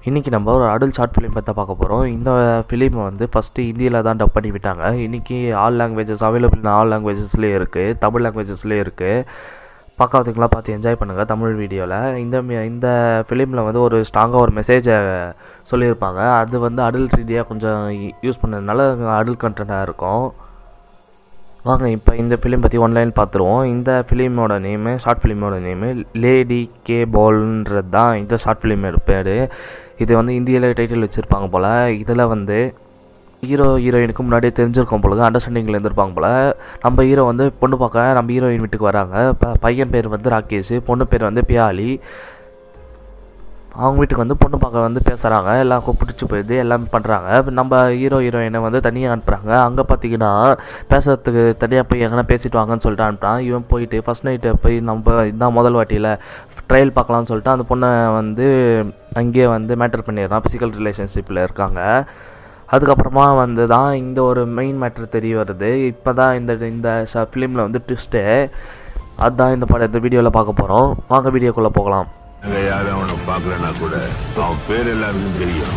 இன்றைக்கி நம்ம ஒரு அடல் ஷார்ட் ஃபிலிம் பற்றி பார்க்க போகிறோம் இந்த ஃபிலிம் வந்து ஃபஸ்ட்டு ஹிந்தியில் தான் டப் பண்ணி விட்டாங்க இன்றைக்கி ஆல் லாங்குவேஜஸ் அவைலபிள் ஆல் லாங்குவேஜஸ்லேயே இருக்குது தமிழ் லாங்குவேஜஸ்லேயே இருக்குது பார்க்காதீங்களா பார்த்து என்ஜாய் பண்ணுங்கள் தமிழ் வீடியோவில் இந்த மி- இந்த ஃபிலிமில் வந்து ஒரு ஸ்ட்ராங்காக ஒரு மெசேஜை சொல்லியிருப்பாங்க அது வந்து அடல்ட் ரீதியாக கொஞ்சம் யூஸ் பண்ணதுனால அடல்ட் கண்டென்ட்டாக இருக்கும் வாங்க இப்போ இந்த ஃபிலிம் பற்றி ஒன்லைன் பார்த்துருவோம் இந்த ஃபிலிமோட நேமு ஷார்ட் ஃபிலிமோட நேமு லேடி கே பால்ன்றது தான் இந்த ஷார்ட் ஃபிலிமோட பேர் இது வந்து இந்தியில் டைட்டில் வச்சுருப்பாங்க போல் இதில் வந்து ஹீரோ ஹீரோயினுக்கு முன்னாடியே தெரிஞ்சிருக்கோம் போல அண்டர்ஸ்டாண்டிங்கில் இருந்திருப்பாங்க போல் நம்ம ஹீரோ வந்து பொண்ணு பார்க்க நம்ம ஹீரோயின் வீட்டுக்கு வராங்க ப- பையன் பேர் வந்து ராகேஷ் பொண்ணு பேர் வந்து பியாலி அவங்க வீட்டுக்கு வந்து பொண்ணு பார்க்க வந்து பேசுகிறாங்க எல்லாம் பிடிச்சி போயிடுது எல்லாமே பண்ணுறாங்க நம்ம ஹீரோ ஹீரோயினை வந்து தனியாக அனுப்புகிறாங்க அங்கே பார்த்தீங்கன்னா பேசுறதுக்கு தனியாக போய் எங்கன்னா பேசிட்டு வாங்கன்னு சொல்லிட்டு அனுப்புறான் இவன் போயிட்டு ஃபஸ்ட் நைட்டு போய் நம்ம இதான் முதல் வாட்டியில் ட்ரையல் பார்க்கலாம்னு சொல்லிட்டு அந்த பொண்ணை வந்து அங்கேயே வந்து மேட்டர் பண்ணிடுறான் ஃபிசிக்கல் ரிலேஷன்ஷிப்பில் இருக்காங்க அதுக்கப்புறமா வந்து தான் இந்த ஒரு மெயின் மேட்ரு தெரிய வருது இப்போ தான் இந்த இந்த ஃபிலிமில் வந்து ட்விஸ்ட்டு அதுதான் இந்த படம் இந்த வீடியோவில் பார்க்க போகிறோம் வாங்க வீடியோக்குள்ளே போகலாம் அங்க யாரும் அவனை பார்க்கலனா கூட அவன் பேர் எல்லாருக்கும் தெரியும்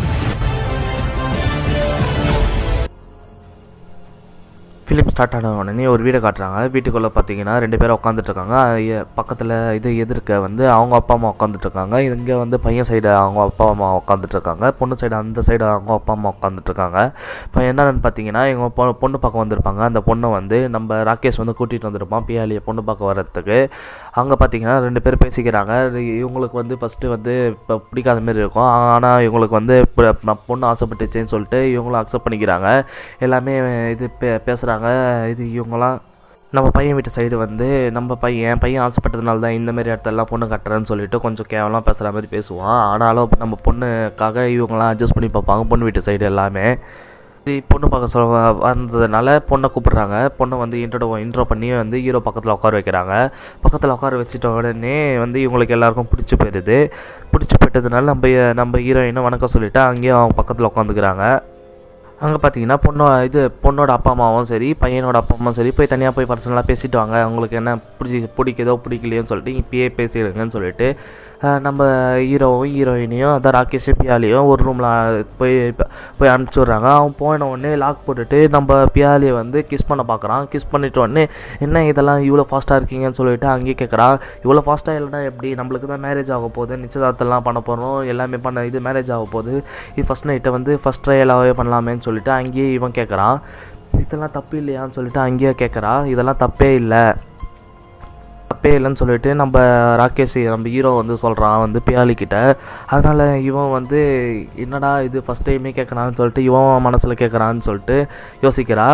ஃபிலிம் ஸ்டார்ட் ஆன உடனே ஒரு வீடை காட்டுறாங்க வீட்டுக்குள்ளே பார்த்தீங்கன்னா ரெண்டு பேரும் உட்காந்துட்டு இருக்காங்க பக்கத்தில் இது எதிர்க்க வந்து அவங்க அப்பா அம்மா உட்காந்துட்டு இருக்காங்க இங்கே வந்து பையன் சைடு அவங்க அப்பா அம்மா உட்காந்துட்டு இருக்காங்க பொண்ணு சைடு அந்த சைடு அவங்க அப்பா அம்மா உட்காந்துட்டு இருக்காங்க இப்போ என்னன்னு பார்த்தீங்கன்னா இவங்க பொ பொண்ணு பார்க்க வந்திருப்பாங்க அந்த பொண்ணை வந்து நம்ம ராகேஷ் வந்து கூட்டிகிட்டு வந்திருப்பான் பியாலியை பொண்ணு பார்க்க வர்றதுக்கு அங்கே பார்த்தீங்கன்னா ரெண்டு பேரும் பேசிக்கிறாங்க இது இவங்களுக்கு வந்து ஃபஸ்ட்டு வந்து இப்போ பிடிக்காத மாதிரி இருக்கும் ஆனால் இவங்களுக்கு வந்து இப்போ நான் பொண்ணு ஆசைப்பட்டுச்சேன்னு சொல்லிட்டு இவங்களும் அக்செப்ட் பண்ணிக்கிறாங்க எல்லாமே இது பே பேசுகிறாங்க இது இவங்களாம் நம்ம பையன் வீட்டு சைடு வந்து நம்ம பையன் என் பையன் ஆசைப்பட்டதுனால தான் இந்த மாதிரி இடத்தெல்லாம் பொண்ணு கட்டுறேன்னு சொல்லிட்டு கொஞ்சம் கேவலம் பேசுகிற மாதிரி பேசுவான் ஆனாலும் நம்ம பொண்ணுக்காக இவங்களாம் அட்ஜஸ்ட் பண்ணி பார்ப்பாங்க பொண்ணு வீட்டு சைடு எல்லாமே சரி, பொண்ணு பார்க்க சொல்ல வ- வந்ததுனால பொண்ணை கூப்பிடுறாங்க பொண்ணை வந்து இன்ட்ரோ இன்ட்ரோ பண்ணி வந்து ஹீரோ பக்கத்தில் உட்கார வைக்கிறாங்க பக்கத்தில் உட்கார வச்சுட்ட உடனே வந்து இவங்களுக்கு எல்லாருக்கும் பிடிச்சி போயிடுது பிடிச்சி போயிட்டதுனால நம்ம நம்ம ஹீரோயினை வணக்கம் சொல்லிட்டு அங்கேயும் அவங்க பக்கத்தில் உட்காந்துக்கிறாங்க அங்கே பார்த்தீங்கன்னா பொண்ணோ இது பொண்ணோட அப்பா அம்மாவும் சரி பையனோட அப்பா அம்மாவும் சரி போய் தனியாக போய் பர்சனலாக பேசிட்டு வாங்க அவங்களுக்கு என்ன பிடிச்சி பிடிக்குதோ பிடிக்கலையோன்னு சொல்லிட்டு இப்பயே பேசிடுங்கன்னு சொல்லிட்டு அஹ், நம்ம ஹீரோவும் ஹீரோயினையும் அதான் ராகேஷ் பியாலியும் ஒரு ரூமில் போய் போய் அனுப்பிச்சி விட்றாங்க அவன் போன உடனே லாக் போட்டுட்டு நம்ம பியாலியை வந்து கிஸ் பண்ண பார்க்குறான் கிஸ் பண்ணிட்ட உடனே என்ன இதெல்லாம் இவ்வளோ ஃபாஸ்ட்டாக இருக்கீங்கன்னு சொல்லிட்டு அங்கேயே கேட்குறான் இவ்வளோ ஃபாஸ்ட்டாக இல்லைனா எப்படி நம்மளுக்கு தான் மேரேஜ் ஆக போகுது நிச்சயதார்த்தம்லாம் பண்ண போகிறோம் எல்லாமே பண்ண இது மேரேஜ் ஆக போகுது இது ஃபஸ்ட் நைட்டை வந்து ஃபஸ்ட் ட்ரையலாகவே பண்ணலாமேன்னு சொல்லிட்டு அங்கேயே இவன் கேட்குறான் இதெல்லாம் தப்பு இல்லையான்னு சொல்லிட்டு அங்கேயே கேட்குறா இதெல்லாம் தப்பே இல்லை தப்பே இல்லைன்னு சொல்லிட்டு நம்ம ராகேஷ் நம்ம ஹீரோ வந்து சொல்கிறான் வந்து பியாலி கிட்ட அதனால் இவன் வந்து என்னடா இது ஃபஸ்ட் டைமே கேட்குறான்னு சொல்லிட்டு இவன் மனசில் கேட்குறான்னு சொல்லிட்டு யோசிக்கிறா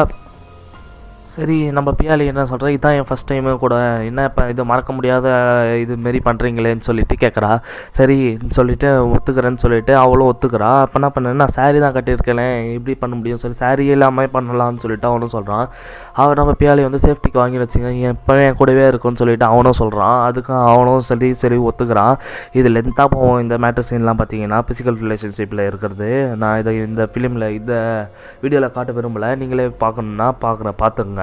சரி நம்ம பியாலி என்ன சொல்கிறா இதான் என் ஃபஸ்ட் டைமு கூட என்ன இப்போ இது மறக்க முடியாத இது மாரி பண்ணுறீங்களேன்னு சொல்லிட்டு கேட்குறா சரின்னு சொல்லிட்டு ஒத்துக்கிறேன்னு சொல்லிட்டு அவளும் ஒத்துக்கிறா அப்போ என்ன பண்ண நான் saree தான் கட்டியிருக்கேன் இப்படி பண்ண முடியும் சொல்லி saree இல்லாமல் பண்ணலாம்னு சொல்லிட்டு அவனும் சொல்கிறான் அவன் நம்ம பியாலி வந்து சேஃப்டிக்கு வாங்கி வச்சுங்க எப்போ என் கூடவே இருக்கும்னு சொல்லிட்டு அவனும் சொல்கிறான் அதுக்கு அவனும் சரி சரி ஒத்துக்கிறான் இது லென்த்தாக போவோம் இந்த மேட்டர் சீன்லாம் பார்த்தீங்கன்னா ஃபிசிக்கல் ரிலேஷன்ஷிப்பில் இருக்கிறது நான் இதை இந்த ஃபிலிமில் இந்த வீடியோவில் காட்ட விரும்பலை நீங்களே பார்க்கணுன்னா பார்க்குற பார்த்துங்க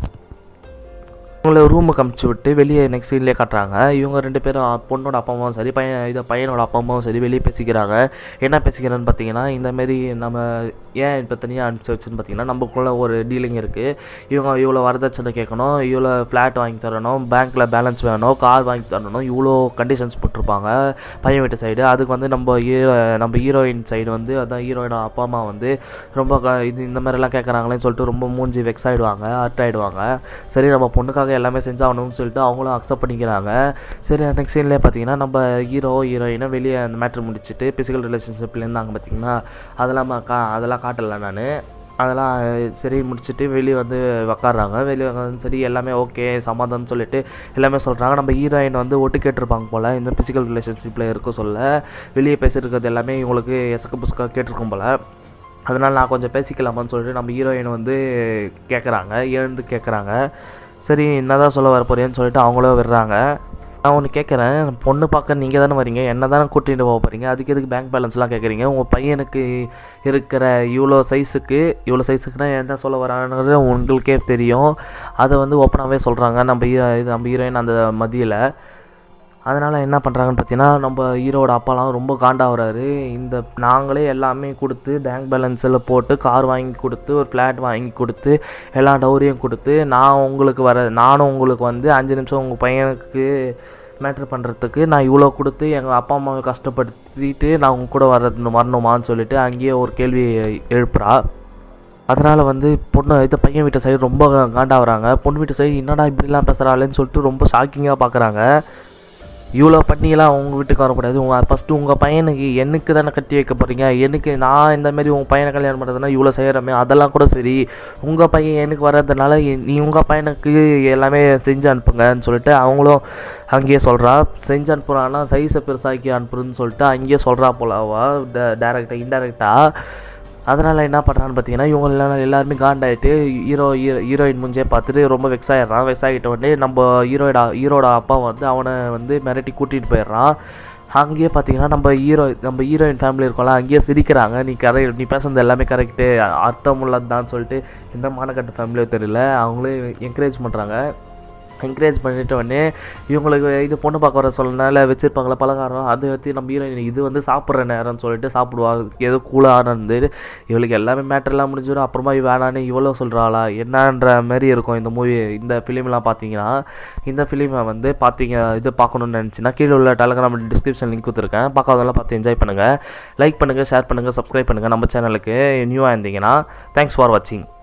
இவங்கள ரூமுக்கு அமுச்சு விட்டு வெளியே நெக்ஸ்ட் சீன்லேயே காட்டுறாங்க இவங்க ரெண்டு பேரும் அ- பொண்ணோட அப்பா அம்மாவும் சரி பையன் இதை பையனோட அப்பா அம்மாவும் சரி வெளியே பேசிக்கிறாங்க என்ன பேசிக்கிறேன்னு பார்த்தீங்கன்னா இந்த மாரி நம்ம ஏன் இப்போ தனியாக அனுப்பிச்சு வச்சுன்னு பார்த்தீங்கன்னா நமக்குள்ள ஒரு டீலிங் இருக்குது இவங்க இவ்வளோ வரதட்சணை கேட்கணும் இவ்வளோ ஃப்ளாட் வாங்கி தரணும் பேங்க்கில் பேலன்ஸ் வேணும் கார் வாங்கி தரணும் இவ்வளோ கண்டிஷன்ஸ் போட்டிருப்பாங்க பையன் வீட்டு சைடு அதுக்கு வந்து நம்ம ஹீரோ நம்ம ஹீரோயின் சைடு வந்து அதான் ஹீரோயினோட அப்பா அம்மா வந்து ரொம்ப க- இது இந்த மாதிரிலாம் கேட்குறாங்களேன்னு சொல்லிட்டு ரொம்ப மூஞ்சி வெக்ஸ் ஆகிடுவாங்க ஹர்ட் ஆகிடுவாங்க சரி நம்ம பொண்ணுக்காக எல்லாமே செஞ்சாகணும்னு சொல்லிட்டு அவங்களும் அக்செப்ட் பண்ணிக்கிறாங்க சரி நெக்ஸ்ட் சீன்லேயே பார்த்தீங்கன்னா நம்ம ஹீரோ ஹீரோயினை வெளியே அந்த மேட்ரு முடிச்சுட்டு ஃபிசிக்கல் ரிலேஷன்ஷிப்பில் இருந்தாங்க பார்த்தீங்கன்னா அதெல்லாம் ம- கா அதெல்லாம் காட்டலை நான் அதெல்லாம் சரி முடிச்சுட்டு வெளியே வந்து உக்காடுறாங்க வெளியே உக்காந்து சரி எல்லாமே ஓகே சமாதானம் சொல்லிட்டு எல்லாமே சொல்கிறாங்க நம்ம ஹீரோயின் வந்து ஒட்டு கேட்டிருப்பாங்க போல் இந்த ஃபிசிக்கல் ரிலேஷன்ஷிப்பில் இருக்க சொல்ல வெளியே பேசியிருக்கிறது எல்லாமே இவங்களுக்கு எசக்கு புஸ்காக கேட்டிருக்கும் போல் அதனால் நான் கொஞ்சம் பேசிக்கலாமான்னு சொல்லிட்டு நம்ம ஹீரோயின் வந்து கேட்குறாங்க எழுந்து கேட்குறாங்க சரி என்னதான் சொல்ல வர போறேன்னு சொல்லிட்டு அவங்களும் விடுறாங்க நான் ஒன்று கேட்குறேன் பொண்ணு பார்க்க நீங்கள் தானே வரீங்க என்ன தானே கூட்டிகிட்டு போக போகிறீங்க அதுக்கு எதுக்கு பேங்க் பேலன்ஸ்லாம் கேட்குறீங்க உங்கள் பையனுக்கு இருக்கிற இவ்வளோ சைஸுக்கு இவ்வளோ சைஸுக்குனா என்ன சொல்ல வராங்கிறது உங்களுக்கே தெரியும் அதை வந்து ஓப்பனாகவே சொல்கிறாங்க நம்ம ஹீரோ இது நம்ம ஹீரோயின் அந்த மதியில் அதனால் என்ன பண்ணுறாங்கன்னு பார்த்தீங்கன்னா நம்ம ஹீரோட அப்பாலாம் ரொம்ப காண்டாகிறாரு இந்த நாங்களே எல்லாமே கொடுத்து பேங்க் பேலன்ஸில் போட்டு கார் வாங்கி கொடுத்து ஒரு ஃப்ளாட் வாங்கி கொடுத்து எல்லா டௌரியும் கொடுத்து நான் உங்களுக்கு வர நானும் உங்களுக்கு வந்து அஞ்சு நிமிஷம் உங்கள் பையனுக்கு மேட்ரு பண்ணுறதுக்கு நான் இவ்வளோ கொடுத்து எங்கள் அப்பா அம்மாவை கஷ்டப்படுத்திட்டு நான் உங்க கூட வர்றது வரணுமான்னு சொல்லிட்டு அங்கேயே ஒரு கேள்வி எழுப்புறா அதனால் வந்து பொண்ணு இது பையன் வீட்டு சைடு ரொம்ப காண்டாகிறாங்க பொண்ணு வீட்டு சைடு என்னடா இப்படிலாம் பேசுகிறாளேன்னு சொல்லிட்டு ரொம்ப ஷாக்கிங்காக பார்க்குறாங்க இவ்வளோ பண்ணிலாம் உங்கள் வீட்டுக்கு வரக்கூடாது உங்கள் ஃபஸ்ட்டு உங்கள் பையனுக்கு எனக்கு தானே கட்டி வைக்க போகிறீங்க எனக்கு நான் இந்த மாதிரி உங்கள் பையனை கல்யாணம் பண்ணுறதுனா இவ்வளோ செய்கிறமே அதெல்லாம் கூட சரி உங்கள் பையன் எனக்கு வர்றதுனால எ- நீ உங்கள் பையனுக்கு எல்லாமே செஞ்சு அனுப்புங்கன்னு சொல்லிட்டு அவங்களும் அங்கேயே சொல்கிறா செஞ்சு அனுப்புகிறான்னா சைஸை பெருசாக்கி அனுப்புறதுன்னு சொல்லிட்டு அங்கேயே சொல்கிறா போல அவள் டேரெக்டாக இன்டெரக்டாக அதனால் என்ன பண்ணுறான்னு பார்த்தீங்கன்னா இவங்க எல்லாம் எல்லாருமே காண்டாயிட்டு ஹீரோ ஹீரோயின் முஞ்சே பார்த்துட்டு ரொம்ப வெக்ஸ் ஆயிடுறான் வெக்ஸ் ஆகிட்ட உடனே நம்ம ஹீரோட ஹீரோட அப்பா வந்து அவனை வந்து மிரட்டி கூட்டிகிட்டு போயிடுறான் அங்கேயே பார்த்தீங்கன்னா நம்ம ஹீரோ நம்ம ஹீரோயின் ஃபேமிலி இருக்கோம்ல அங்கேயே சிரிக்கிறாங்க நீ கரெக்ட் நீ பேசுனது எல்லாமே கரெக்டு அர்த்தம் உள்ளதுதான் சொல்லிட்டு எந்த மானக்கட்டு ஃபேமிலியோ தெரியல அவங்களே என்கரேஜ் பண்ணுறாங்க என்கரேஜ் பண்ணிட்ட உடனே இவங்களுக்கு இது பொண்ணு பார்க்க வர சொல்லனால வச்சுருப்பாங்களே பலகாரம் அதை வச்சு நம்ம ஹீரோயின் இது வந்து சாப்பிட்ற நேரம்னு சொல்லிட்டு சாப்பிடுவாங்க ஏதோ கூலாக இருந்து இவளுக்கு எல்லாமே மேட்டர்லாம் முடிஞ்சிடும் அப்புறமா இவ வேணான்னு இவ்வளோ சொல்கிறாளா என்னன்ற மாதிரி இருக்கும் இந்த மூவி இந்த ஃபிலிம்லாம் பார்த்தீங்கன்னா இந்த ஃபிலிமை வந்து பார்த்தீங்க இது பார்க்கணுன்னு நினச்சின்னா கீழே உள்ள டெலகிராம் டிஸ்கிரிப்ஷன் லிங்க் கொடுத்துருக்கேன் பார்க்காதெல்லாம் பார்த்து என்ஜாய் பண்ணுங்கள் லைக் பண்ணுங்கள் ஷேர் பண்ணுங்கள் சப்ஸ்கிரைப் பண்ணுங்கள் நம்ம சேனலுக்கு நியூவாக இருந்தீங்கன்னா தேங்க்ஸ் ஃபார் வாட்சிங்